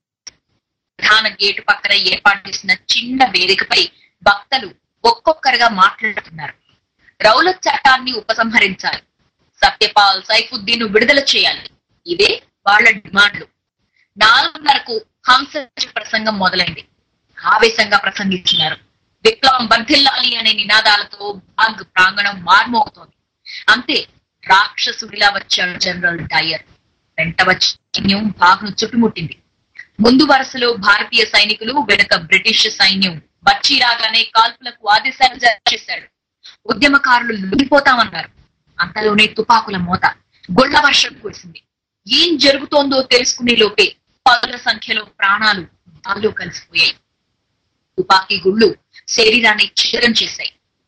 Speaker 6: ప్రధాన గేటు పక్కన ఏర్పాటు చేసిన చిన్న వేదికపై భక్తలు ఒక్కొక్కరుగా మాట్లాడుతున్నారు రౌలత్ చట్టాన్ని ఉపసంహరించాలి సత్యపాల్ సైఫుద్దీన్ విడుదల చేయాలి ఇవే వాళ్ళ డిమాండ్లు నాలుగున్నరకు హంస ప్రసంగం మొదలైంది ఆవేశంగా ప్రసంగించినారు విప్లవం వర్ధిల్లాలి అనే నినాదాలతో బాగ్ ప్రాంగణం మార్మోగుతోంది అంతే రాక్షసుడిలా వచ్చాడు జనరల్ డయర్ వెంట వచ్చి సైన్యం బాగ్ను చుట్టుముట్టింది ముందు వరుసలో భారతీయ సైనికులు వెనుక బ్రిటిష్ సైన్యం వచ్చి రాగానే కాల్పులకు ఆదేశాలు జారీ చేశాడు ఉద్యమకారులు లొంగిపోతామన్నారు అంతలోనే తుపాకుల మోత గొళ్ళ వర్షం కురిసింది ఏం జరుగుతోందో తెలుసుకునే లోపే పదుల సంఖ్యలో ప్రాణాలు గాల్లో కలిసిపోయాయి తుపాకీ గుళ్ళు శరీరాన్ని ఛిద్రం చేశాయి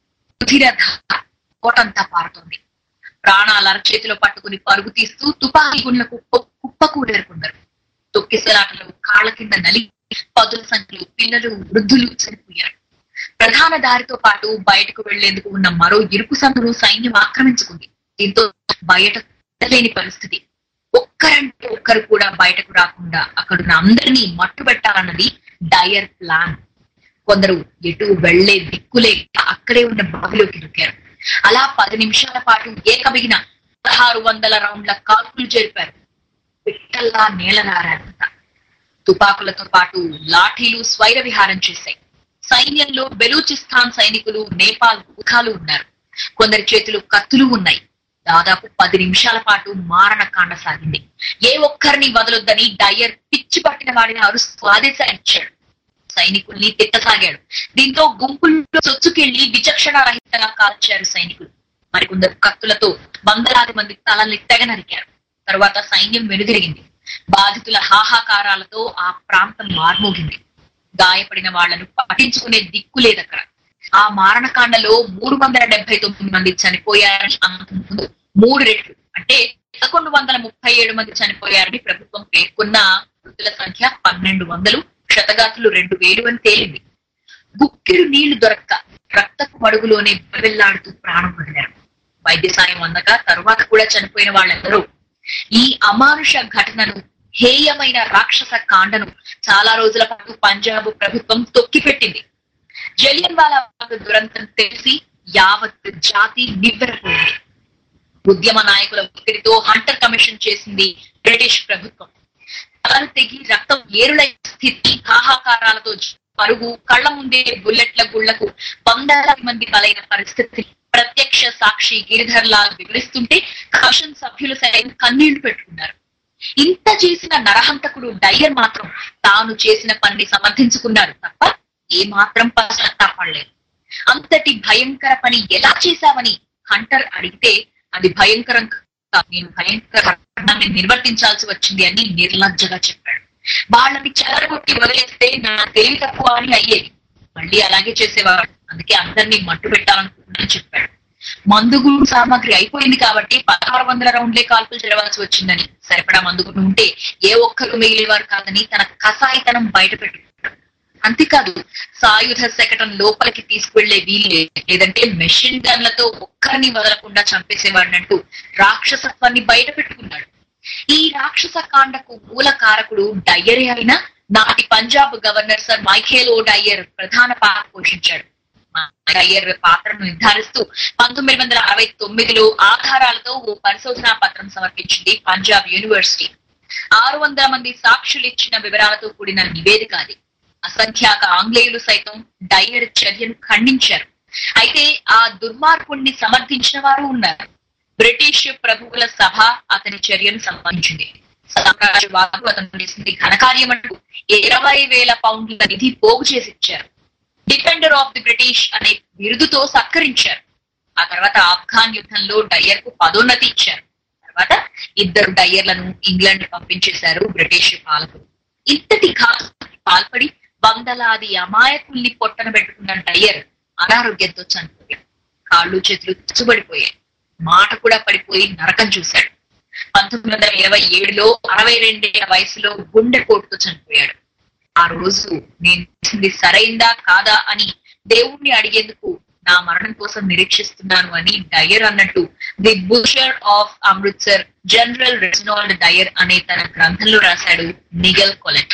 Speaker 6: రుధిర ధార కోటంతా పారుతోంది ప్రాణాల అరచేతిలో పట్టుకుని పరుగు తీస్తూ తుపాకీ గుండ్లకు కుప్పకూడేరుకున్నారు తొక్కిసలాటలు కాళ్ళ కింద నలి పదుల సంఖ్యలు పిల్లలు వృద్ధులు చనిపోయారు ప్రధాన దారితో పాటు బయటకు వెళ్లేందుకు ఉన్న మరో ఇరుకు సందును సైన్యం ఆక్రమించుకుంది దీంతో బయట లేని పరిస్థితి ఒక్కరంటే ఒక్కరు కూడా బయటకు రాకుండా అక్కడున్న అందరినీ మట్టు పెట్టాలన్నది డయర్ ప్లాన్ కొందరు ఎటు వెళ్లే దిక్కులే అక్కడే ఉన్న బావిలోకి ఇరుకారు అలా పది నిమిషాల పాటు ఏకమిగిన పదహారు వందల రౌండ్ల కాల్పులు జరిపారు పిట్టల్లా నేలనారారంతా తుపాకులతో పాటు లాఠీలు స్వైర విహారం చేశాయి సైన్యంలో బెలూచిస్తాన్ సైనికులు నేపాల్ గుఖాలు ఉన్నారు కొందరి చేతులు కత్తులు ఉన్నాయి దాదాపు పది నిమిషాల పాటు మారణకాండ సాగింది ఏ ఒక్కరిని వదలొద్దని డయ్యర్ పిచ్చి పట్టిన వాడిని అరుస్తూ ఆదేశాలు ఇచ్చాడు సైనికుల్ని తిట్టసాగాడు దీంతో గుంపుల్లో చొచ్చుకెళ్లి విచక్షణ రహితంగా కాల్చారు సైనికులు మరికొందరు కత్తులతో వందలాది మంది తలల్ని తెగ నరికారు తరువాత సైన్యం వెనుదిరిగింది బాధితుల హాహాకారాలతో ఆ ప్రాంతం మార్మోగింది గాయపడిన వాళ్లను పట్టించుకునే దిక్కు లేదక్కడ ఆ మారణకాండలో మూడు వందల డెబ్బై తొమ్మిది మంది చనిపోయారని అంతకుముందు మూడు రెట్లు అంటే పదకొండు వందల ముప్పై ఏడు మంది చనిపోయారని ప్రభుత్వం పేర్కొన్న మృతుల సంఖ్య పన్నెండు వందలు క్షతగాతులు రెండు వేలు అని తేలింది గుక్కెడు నీళ్లు దొరక్క రక్తపు మడుగులోనే వెల్లాడుతూ ప్రాణం వదిలారు వైద్య సాయం అందక తరువాత కూడా చనిపోయిన వాళ్ళెందరూ ఈ అమానుష ఘటనను హేయమైన రాక్షస కాండను చాలా రోజుల పాటు పంజాబ్ ప్రభుత్వం తొక్కిపెట్టింది జలియన్ వాలా దురంతం తెలిసి యావత్ జాతి నివ్వెరపోయింది ఉద్యమ నాయకుల ఒత్తిడితో హంటర్ కమిషన్ చేసింది బ్రిటిష్ ప్రభుత్వం తలలు తెగి రక్తం ఏరుల స్థితి హాహాకారాలతో పరుగు కళ్ల ముందే బుల్లెట్ల గుళ్లకు వందలాది మంది బలైన పరిస్థితి ప్రత్యక్ష సాక్షి గిరిధర్ లాల్ వివరిస్తుంటే కమిషన్ సభ్యులు సైతం కన్నీళ్లు పెట్టుకున్నారు ఇంత చేసిన నరహంతకుడు డయ్యర్ మాత్రం తాను చేసిన పనిని సమర్థించుకున్నాడు తప్ప ఏ మాత్రం పశ్చాత్తాపడలేదు అంతటి భయంకర పని ఎలా చేశావని హంటర్ అడిగితే అది భయంకరం కాదు, నేను భయంకర పరిణామాన్ని నిర్వర్తించాల్సి వచ్చింది అని నిర్లజ్జగా చెప్పాడు వాళ్ళని చెదరగొట్టి వదిలేస్తే నా తెలివి తక్కువ అని అయ్యేది మళ్ళీ అలాగే చేసేవాడు అందుకే అందరినీ మట్టు పెట్టాలనుకుంటున్నాను చెప్పాడు మందుగుడు సామాగ్రి అయిపోయింది కాబట్టి పదహారు వందల రౌండ్లే కాల్పులు జరగాల్సి వచ్చిందని సరిపడా మందుగుడు ఉంటే ఏ ఒక్కరు మిగిలేవారు కాదని తన కసాయితనం బయట పెట్టుకున్నాడు అంతేకాదు సాయుధ శకటం లోపలికి తీసుకువెళ్లే వీలే లేదంటే మెషిన్ గన్లతో ఒక్కరిని వదలకుండా చంపేసేవాడినంటూ రాక్షసత్వాన్ని బయట పెట్టుకున్నాడు ఈ రాక్షస కాండకు మూల కారకుడు డయ్యరే అయినా నాటి Punjab governor sir Michael O Dwyer ప్రధాన పాత్ర పోషించాడు డయ్యర్ పాత్రను నిర్ధారిస్తూ పంతొమ్మిది వందల అరవై తొమ్మిదిలో ఆధారాలతో ఓ పరిశోధనా పత్రం సమర్పించింది పంజాబ్ యూనివర్సిటీ ఆరు వందల మంది సాక్షులు ఇచ్చిన వివరాలతో కూడిన నివేదిక అది అసంఖ్యాక ఆంగ్లేయులు సైతం డయ్యర్ చర్యను ఖండించారు అయితే ఆ దుర్మార్గుణ్ణి సమర్థించిన వారు ఉన్నారు బ్రిటిష్ ప్రభువుల సభ అతని చర్యను సమర్థించింది సామ్రాజ్యవాదులు అతను చేసింది ఘనకార్యమంటూ ఇరవై వేల పౌండ్ల నిధి పోగు చేసి ఇచ్చారు డిఫెండర్ ఆఫ్ ది బ్రిటిష్ అనే బిరుదుతో సత్కరించారు ఆ తర్వాత ఆఫ్ఘాన్ యుద్ధంలో డయ్యర్ కు పదోన్నతి ఇచ్చారు తర్వాత ఇద్దరు డయ్యర్లను ఇంగ్లాండ్ పంపించేశారు బ్రిటిష్ పాలకులు ఇంతటి ఘాతుకి పాల్పడి వందలాది అమాయకుల్ని పొట్టన పెట్టుకున్న డయ్యర్ అనారోగ్యంతో చనిపోయాడు కాళ్ళు చేతులు చుబడిపోయాయి మాట కూడా పడిపోయి నరకం చూశాడు పంతొమ్మిది వందల ఇరవై ఏడులో అరవై రెండేళ్ల వయసులో గుండె పోటుతో చనిపోయాడు ఆ రోజు నేను చేసింది సరైందా కాదా అని దేవుణ్ణి అడిగేందుకు నా మరణం కోసం నిరీక్షిస్తున్నాను అని డయర్ అన్నట్టు the butcher of Amritsar general Reginald Dyer అనే తన గ్రంథంలో రాశాడు నిగల్ కొలెట్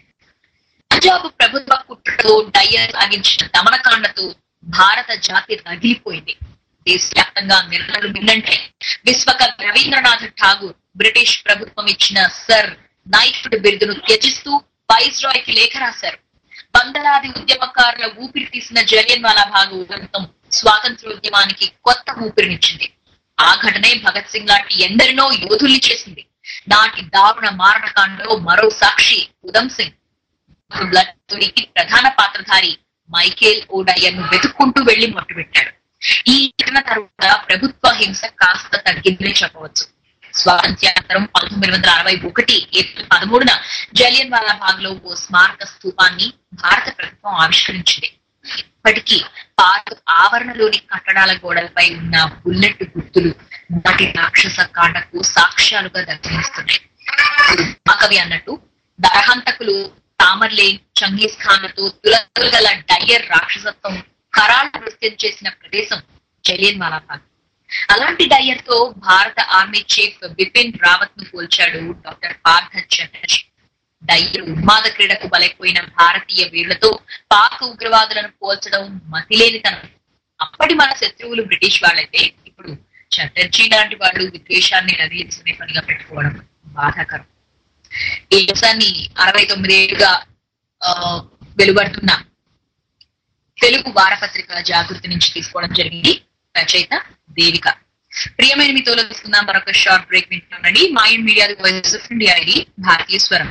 Speaker 6: పంజాబ్ ప్రభుత్వ కుట్రతో డయర్ సాగించిన దమనకాండతో భారత జాతి రగిలిపోయింది దేశవ్యాప్తంగా నిరసనలు మిన్నంటే విశ్వకవి రవీంద్రనాథ్ ఠాగూర్ బ్రిటిష్ ప్రభుత్వం ఇచ్చిన సర్ నైఫ్డ్ బిరుదును త్యజిస్తూ వైస్రాయ్ కి లేఖ రాశారు వందలాది ఉద్యమకారుల ఊపిరి తీసిన జలియన్ వాలాబాగ్ ఉదంతం స్వాతంత్రోద్యమానికి కొత్త ఊపిరినిచ్చింది ఆ ఘటనే భగత్ సింగ్ లాంటి ఎందరినో యోధుల్ని చేసింది నాటి దారుణ మారణకాండలో మరో సాక్షి ఉదమ్ సింగ్ బ్లడ్ తుడికి ప్రధాన పాత్రధారి మైకేల్ ఓడయ్యర్ ను వెతుక్కుంటూ వెళ్లి మొట్టుపెట్టాడు ఈ ఘటన తర్వాత ప్రభుత్వ హింస కాస్త తగ్గిందనే చెప్పవచ్చు స్వాతంత్ర్యానంతరం పంతొమ్మిది వందల అరవై ఒకటి ఏప్రిల్ పదమూడున జలియన్ వాలా బాగ్ లో ఓ స్మారక స్థూపాన్ని భారత ప్రభుత్వం ఆవిష్కరించింది ఇప్పటికీ పార్క్ ఆవరణలోని కట్టడాల గోడలపై ఉన్న బుల్లెట్ గుర్తులు నాటి రాక్షస కాండకు సాక్ష్యాలుగా దర్శనమిస్తున్నాయి మహాకవి అన్నట్టు దరహంతకులు తామర్లేన్ చంగీస్ ఖాన్లతో తులగల డయ్యర్ రాక్షసత్వం కరాళ నృత్యం చేసిన ప్రదేశం జలియన్ వాలాబాగ్ అలాంటి డయ్యర్ తో భారత ఆర్మీ చీఫ్ బిపిన్ రావత్ ను పోల్చాడు డాక్టర్ పార్థ చటర్జీ డయ్యర్ ఉన్మాద క్రీడకు బలైపోయిన భారతీయ వీరులతో పాక్ ఉగ్రవాదులను పోల్చడం మతిలేనితనం అప్పటి మన శత్రువులు బ్రిటిష్ వాళ్ళైతే ఇప్పుడు చటర్జీ లాంటి వాళ్ళు విద్వేషాన్ని రగిలించుకునే పనిగా పెట్టుకోవడం బాధాకరం ఈ అంశాన్ని అరవై తొమ్మిదేళ్లుగా ఆ, వెలువడుతున్న తెలుగు వారపత్రిక జాగృతి నుంచి తీసుకోవడం జరిగింది రచయిత దేవిక ప్రియమైన మీతో తీసుకుందాం మరొక షార్ట్ బ్రేక్ వింటున్నాండి మాయన్ మీడియా వాయిస్ ఆఫ్ ఇండియా ఇది భారతీయ స్వరం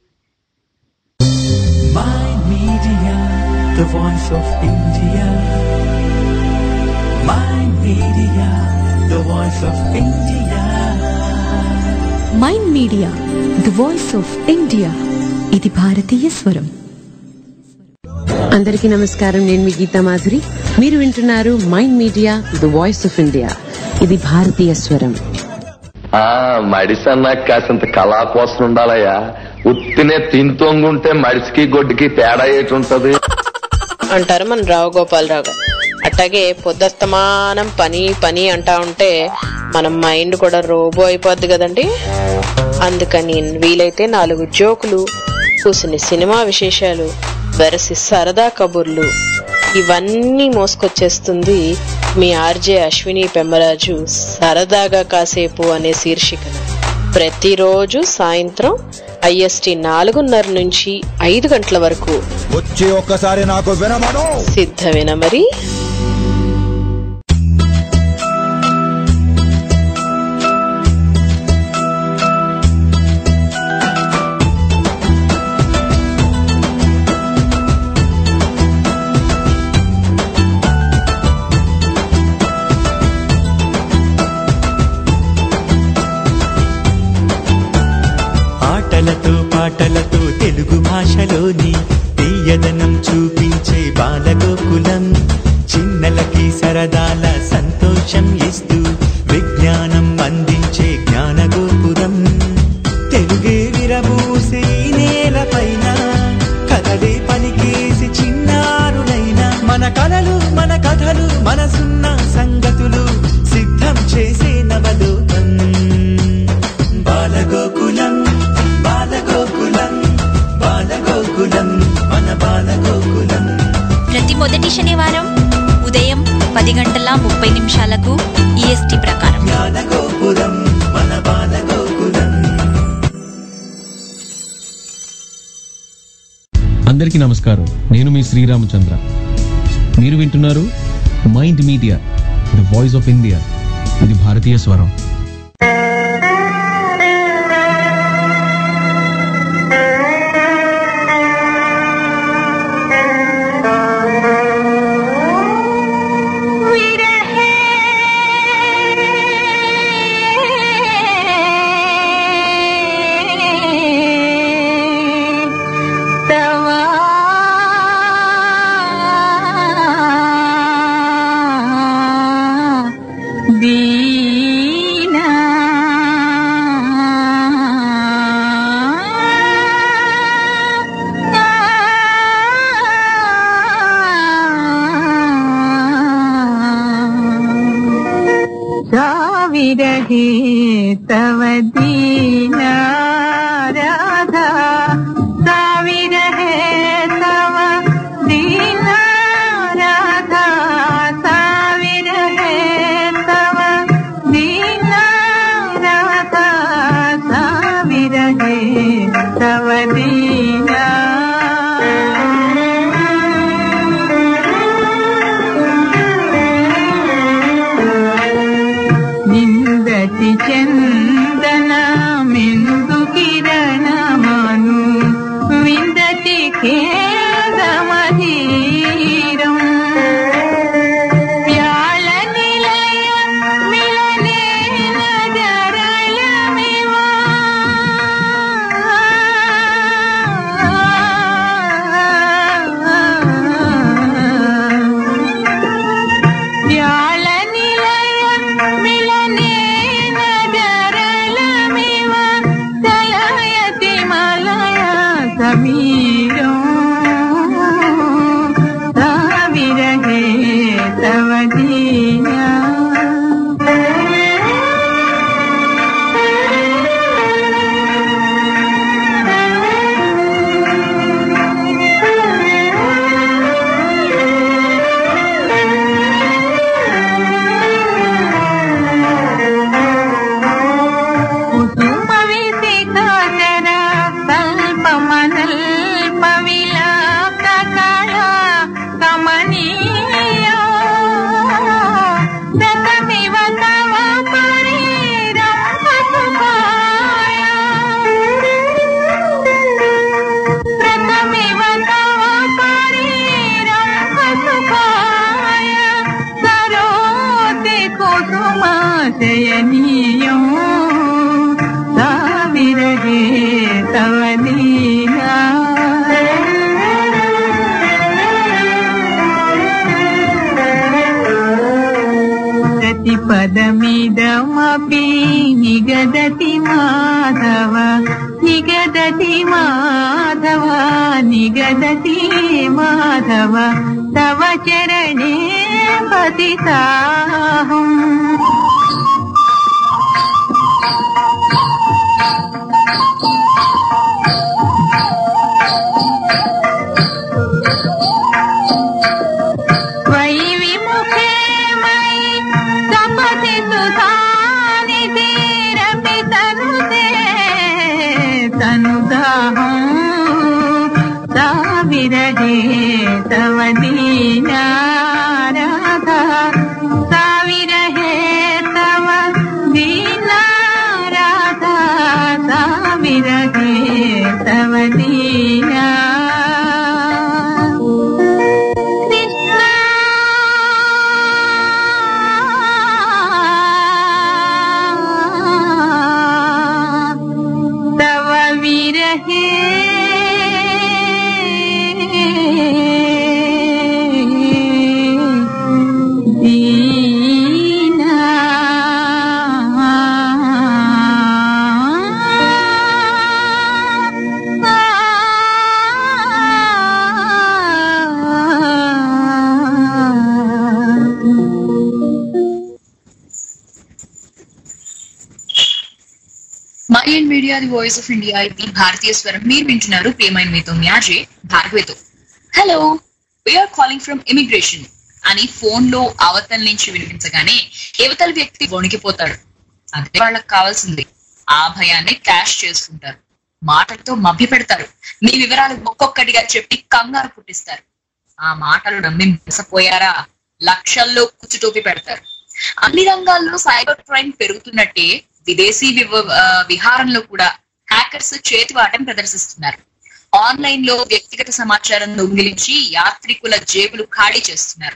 Speaker 13: Mind Media, the voice of India. Mind Media, the voice of India.
Speaker 3: Mind media the voice of India ఇది భారతీయ స్వరం
Speaker 14: అందరికీ నమస్కారం నేను మీ గీతా మాధురి మీరు వింటున్నారు mind media the voice of India ఇది భారతీయ స్వరం
Speaker 15: ఆ మడిసన్నా కాసింత కళా కోసం ఉండాలయ్యా ఉత్తినే తింతొంగుంటే మడిసికి గొడ్డుకి తేడా ఏటి ఉంటది
Speaker 16: అంటారు మన రావు గోపాలరావు గారు అట్లాగే పొద్దస్తమానం పని పని అంటా ఉంటే మన మైండ్ కూడా రోబో అయిపోద్ది కదండి అందుకని వీలైతే నాలుగు జోకులు కూసిన సినిమా విశేషాలు వెరసి సరదా కబుర్లు ఇవన్నీ మోసుకొచ్చేస్తుంది మీ ఆర్జే అశ్విని పెమ్మరాజు సరదాగా కాసేపు అనే శీర్షికన ప్రతిరోజు సాయంత్రం ఐఎస్టి నాలుగున్నర నుంచి ఐదు గంటల వరకు
Speaker 17: వచ్చి ఒక్కసారి నాకు వినమను
Speaker 16: సిద్ధమేనా మరి
Speaker 13: ఆటలతో పాటలతో తెలుగు భాషలోని తీయదనం చూపించే బాలగోకులం చిన్నలకి సరదాల సంతోషం ఇస్తూ విజ్ఞానం అందించే జ్ఞానగోపురం తెలుగే విరబూసే ఈ నేలపైన కథలే పలికేసి చిన్నారులైన మన కలలు మన కథలు మనసున్న సంగతులు సిద్ధం చేసే నవలోకం బాలగోకులం బాలగోకులం బాలగోకులం మన బాలగోకులం
Speaker 7: ప్రతి మొదటి శనివారం ఉదయం పది గంటల ముప్పై నిమిషాలకు ఈఎస్టీ ప్రకారం
Speaker 13: జ్ఞానగోపురం మన బాలగోకులం
Speaker 11: అందరికీ నమస్కారం నేను మీ శ్రీరామచంద్ర మీరు వింటున్నారు mind media the voice of India ఇది భారతీయ స్వరం
Speaker 12: దీనా ಸಾವಿರಹೇ ತವ ದೀನಾ ರಾಧಾ ಸಾವಿರ ಹೇ ತವ ದೀನಾ ರಾಧಾ ಸಾವಿರ ಹೇ ತವ ದೀನಾ ರಾಧಾ ಸಾವಿರ ಹೇ ತವ ದೀನಾ ನಿಂದತಿ ಚಂದನ ಮೇ నిదమపి నిగదతి మాధవ నిగదతి మాధవ నిగదతి మాధవ తవ చరణే పతితాహం వై విముఖే మై తపసి సుధాని తీరపి తనుతే తనుదాహం సావిరహే తవ దీనా రాధా సావిరహే తవ దీనా రాధా సావిరహే తవ దీనా तव विरहे दीना
Speaker 6: mind media the voice of India ఇది భారతీయ స్వరం మీరు వింటున్నారు ప్రియమైన మీతో మ్యాజే భార్గవితో hello we are calling from immigration అని ఫోన్ లో అవతల నుంచి వినిపించగానే యువతల వ్యక్తి వణికిపోతాడు అదే వాళ్ళకి కావాల్సింది ఆ భయాన్ని క్యాష్ చేసుకుంటారు మాటలతో మభ్య పెడతారు మీ వివరాలు ఒక్కొక్కటిగా చెప్పి కంగారు పుట్టిస్తారు ఆ మాటలు నమ్మి మోసపోయారా లక్షల్లో కుచ్చుటోపి పెడతారు అన్ని రంగాల్లో సైబర్ క్రైమ్ పెరుగుతున్నట్టే విదేశీ వివ- ఆ, విహారంలో కూడా హ్యాకర్స్ చేతివాటం ప్రదర్శిస్తున్నారు ఆన్లైన్ లో వ్యక్తిగత సమాచారం దొంగిలించి యాత్రికుల జేబులు ఖాళీ చేస్తున్నారు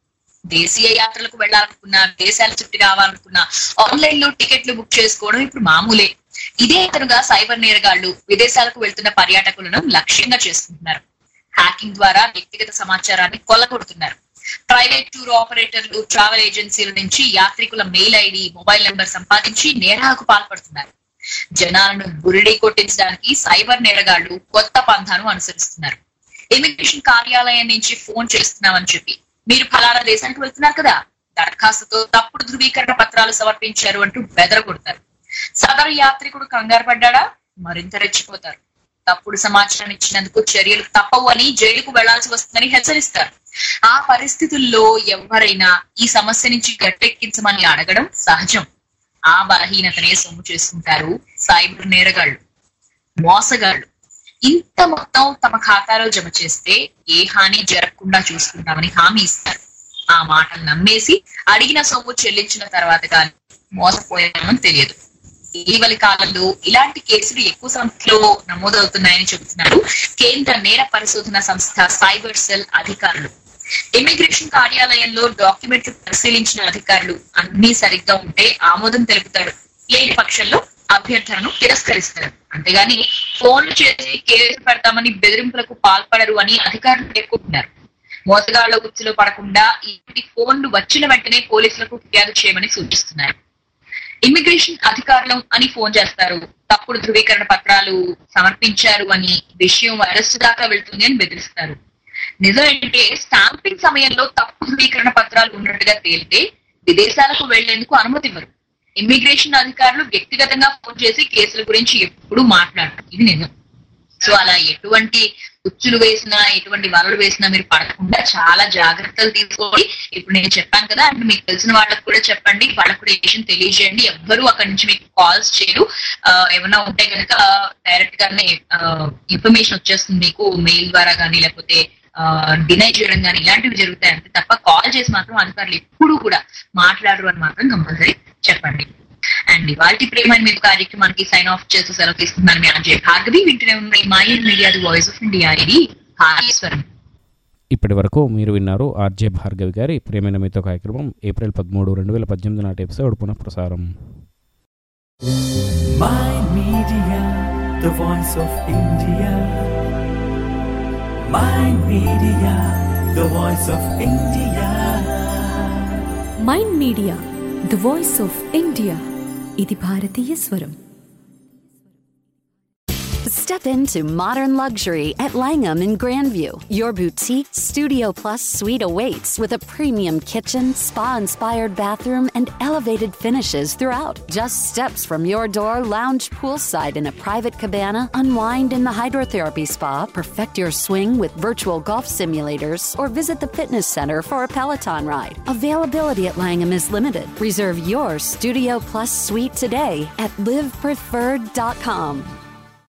Speaker 6: దేశీయ యాత్రలకు వెళ్ళాలనుకున్నా దేశాల చుట్టి రావాలనుకున్నా ఆన్లైన్ లో టికెట్లు బుక్ చేసుకోవడం ఇప్పుడు మామూలే ఇదే ఇతరుగా సైబర్ నేరగాళ్లు విదేశాలకు వెళ్తున్న పర్యాటకులను లక్ష్యంగా చేసుకుంటున్నారు హ్యాకింగ్ ద్వారా వ్యక్తిగత సమాచారాన్ని కొల్లగొడుతున్నారు ప్రైవేట్ టూర్ ఆపరేటర్లు ట్రావెల్ ఏజెన్సీల నుంచి యాత్రికుల మెయిల్ ఐడి మొబైల్ నెంబర్ సంపాదించి నేరాలకు పాల్పడుతున్నారు జనాలను బురిడి కొట్టించడానికి సైబర్ నేరగాళ్లు కొత్త పంథాను అనుసరిస్తున్నారు ఇమిగ్రేషన్ కార్యాలయం నుంచి ఫోన్ చేస్తున్నామని చెప్పి మీరు ఫలానా దేశానికి వెళ్తున్నారు కదా దరఖాస్తుతో తప్పుడు ధృవీకరణ పత్రాలు సమర్పించారు అంటూ బెదరగొడతారు సదరు యాత్రికుడు కంగారు పడ్డాడా మరింత రెచ్చిపోతారు తప్పుడు సమాచారం ఇచ్చినందుకు చర్యలు తప్పవు అని జైలుకు వెళ్లాల్సి వస్తుందని హెచ్చరిస్తారు ఆ పరిస్థితుల్లో ఎవరైనా ఈ సమస్య నుంచి గట్టెక్కించమని అడగడం సహజం ఆ బలహీనతనే సొమ్ము చేసుకుంటారు సైబర్ నేరగాళ్లు మోసగాళ్లు ఇంత మొత్తం తమ ఖాతాలో జమ చేస్తే ఏ హాని జరగకుండా చూసుకుంటామని హామీ ఇస్తారు ఆ మాటలు నమ్మేసి అడిగిన సొమ్ము చెల్లించిన తర్వాత కానీ మోసపోయామని తెలియదు ఇటీవలి కాలంలో ఇలాంటి కేసులు ఎక్కువ సంఖ్యలో నమోదవుతున్నాయని చెబుతున్నారు కేంద్ర నేర పరిశోధన సంస్థ సైబర్ సెల్ అధికారులు ఇమిగ్రేషన్ కార్యాలయంలో డాక్యుమెంట్లు పరిశీలించిన అధికారులు అన్ని సరిగ్గా ఉంటే ఆమోదం తెలుపుతాడు లేని పక్షంలో అభ్యర్థనను తిరస్కరిస్తారు అంతేగాని ఫోన్లు చేసి కేసు పెడతామని బెదిరింపులకు పాల్పడరు అని అధికారులు పేర్కొంటున్నారు మోసగాళ్ల ఉచ్చులో పడకుండా ఇలాంటి ఫోన్లు వచ్చిన వెంటనే పోలీసులకు ఫిర్యాదు చేయమని సూచిస్తున్నారు ఇమిగ్రేషన్ అధికారులు అని ఫోన్ చేస్తారు తప్పుడు ధృవీకరణ పత్రాలు సమర్పించారు అని విషయం అరెస్టు దాకా వెళ్తుంది అని బెదిరిస్తారు నిజం ఏంటంటే స్టాంపింగ్ సమయంలో తప్పు ధృవీకరణ పత్రాలు ఉన్నట్టుగా తేలితే విదేశాలకు వెళ్లేందుకు అనుమతి ఇవ్వరు ఇమ్మిగ్రేషన్ అధికారులు వ్యక్తిగతంగా ఫోన్ చేసి కేసుల గురించి ఎప్పుడూ మాట్లాడరు ఇది నిజం సో అలా ఎటువంటి ఉచ్చులు వేసినా ఎటువంటి వలలు వేసినా మీరు పడకుండా చాలా జాగ్రత్తలు తీసుకోండి ఇప్పుడు నేను చెప్పాను కదా అంటే మీకు తెలిసిన వాళ్ళకి కూడా చెప్పండి వాళ్ళకు కూడా ఈ విషయం తెలియజేయండి ఎవ్వరూ అక్కడి నుంచి మీకు కాల్స్ చేయరు ఆ, ఏమైనా ఉంటే కనుక డైరెక్ట్ గానే ఇన్ఫర్మేషన్ వచ్చేస్తుంది మీకు మెయిల్ ద్వారా కానీ లేకపోతే డినై చేయడం కానీ ఇలాంటివి జరుగుతాయి అంతే తప్ప కాల్ చేసి మాత్రం అధికారులు ఎప్పుడూ కూడా మాట్లాడరు అని మాత్రం కంపల్సరీ చెప్పండి అండ్ ఇవాళ ప్రేమ అని మీరు కార్యక్రమానికి సైన్ ఆఫ్ చేసి సెలవు తీసుకున్నాను మీ అజయ్ భార్గవి వింటూనే ఉన్నాయి my media the voice of India ఇది భారీశ్వరం
Speaker 4: ఇప్పటి వరకు మీరు విన్నారు ఆర్జే భార్గవి గారి ప్రేమైన మీతో కార్యక్రమం ఏప్రిల్ పదమూడు రెండు వేల పద్దెనిమిది నాటి ఎపిసోడ్ పునః ప్రసారం
Speaker 13: My Media, the voice of India. My Media, the voice of India.
Speaker 3: Mind media the voice of India ఇది భారతీయ స్వరం
Speaker 1: Step into modern luxury at Langham in Grandview. Your boutique Studio Plus suite awaits with a premium kitchen, spa inspired bathroom, and elevated finishes throughout. Just steps from your door, lounge poolside in a private cabana, unwind in the hydrotherapy spa, perfect your swing with virtual golf simulators, or visit the fitness center for a Peloton ride. Availability at Langham is limited. Reserve your Studio Plus suite today at livepreferred.com.